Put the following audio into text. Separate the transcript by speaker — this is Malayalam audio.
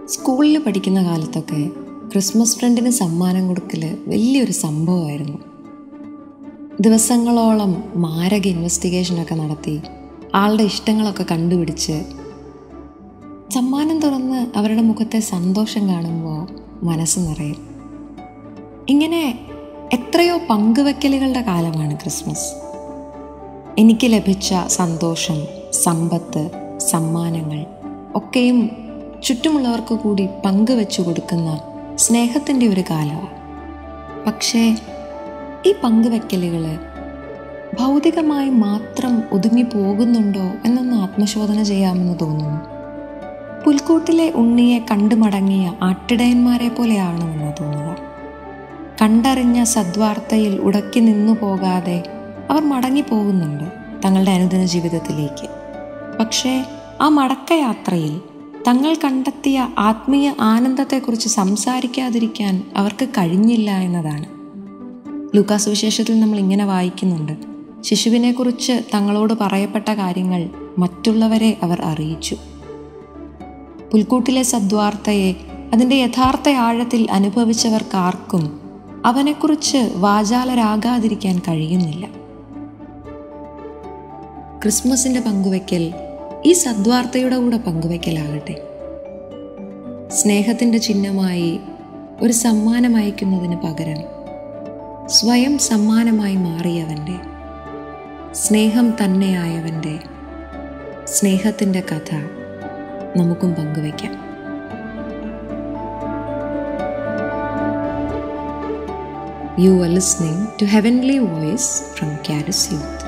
Speaker 1: സ്കൂളിൽ പഠിക്കുന്ന കാലത്തൊക്കെ ക്രിസ്മസ് ഫ്രണ്ടിന് സമ്മാനം കൊടുക്കൽ വലിയൊരു സംഭവമായിരുന്നു ദിവസങ്ങളോളം മാരക ഇൻവെസ്റ്റിഗേഷനൊക്കെ നടത്തി ആളുടെ ഇഷ്ടങ്ങളൊക്കെ കണ്ടുപിടിച്ച് സമ്മാനം തുറന്ന് അവരുടെ മുഖത്തെ സന്തോഷം കാണുമ്പോൾ മനസ്സ് നിറയും ഇങ്ങനെ എത്രയോ പങ്കുവെക്കലുകളുടെ കാലമാണ് ക്രിസ്മസ് എനിക്ക് ലഭിച്ച സന്തോഷം സമ്പത്ത് സമ്മാനങ്ങൾ ഒക്കെയും ചുറ്റുമുള്ളവർക്ക് കൂടി പങ്കുവെച്ചു കൊടുക്കുന്ന സ്നേഹത്തിൻ്റെ ഒരു കാലമാണ് പക്ഷേ ഈ പങ്കുവെക്കലുകൾ ഭൗതികമായി മാത്രം ഒതുങ്ങി പോകുന്നുണ്ടോ എന്നൊന്ന് ആത്മശോധന ചെയ്യാമെന്ന് തോന്നുന്നു പുൽക്കൂട്ടിലെ ഉണ്ണിയെ കണ്ടു മടങ്ങിയ ആട്ടിടയന്മാരെ പോലെയാവണമെന്ന് തോന്നുക കണ്ടറിഞ്ഞ സദ്വാർത്തയിൽ ഉടക്കി നിന്നു പോകാതെ അവർ മടങ്ങിപ്പോകുന്നുണ്ട് തങ്ങളുടെ അനുദിന ജീവിതത്തിലേക്ക് പക്ഷേ ആ മടക്കയാത്രയിൽ തങ്ങൾ കണ്ടെത്തിയ ആത്മീയ ആനന്ദത്തെക്കുറിച്ച് സംസാരിക്കാതിരിക്കാൻ അവർക്ക് കഴിഞ്ഞില്ല എന്നതാണ് ലൂക്കാസ് വിശേഷത്തിൽ നമ്മൾ ഇങ്ങനെ വായിക്കുന്നുണ്ട് ശിശുവിനെക്കുറിച്ച് തങ്ങളോട് പറയപ്പെട്ട കാര്യങ്ങൾ മറ്റുള്ളവരെ അവർ അറിയിച്ചു പുൽക്കൂട്ടിലെ സദ്വാർത്തയെ അതിൻ്റെ യഥാർത്ഥ ആഴത്തിൽ അനുഭവിച്ചവർക്കാർക്കും അവനെക്കുറിച്ച് വാചാലരാകാതിരിക്കാൻ കഴിയുന്നില്ല ക്രിസ്മസിൻ്റെ പങ്കുവയ്ക്കൽ ഈ സദ്വാർത്തയുടെ കൂടെ പങ്കുവയ്ക്കലാകട്ടെ സ്നേഹത്തിൻ്റെ ചിഹ്നമായി ഒരു സമ്മാനം അയക്കുന്നതിന് പകരം സ്വയം സമ്മാനമായി മാറിയവൻ്റെ സ്നേഹം തന്നെയായവൻ്റെ സ്നേഹത്തിൻ്റെ കഥ നമുക്കും പങ്കുവയ്ക്കാം You are listening to Heavenly Voice from Caris You.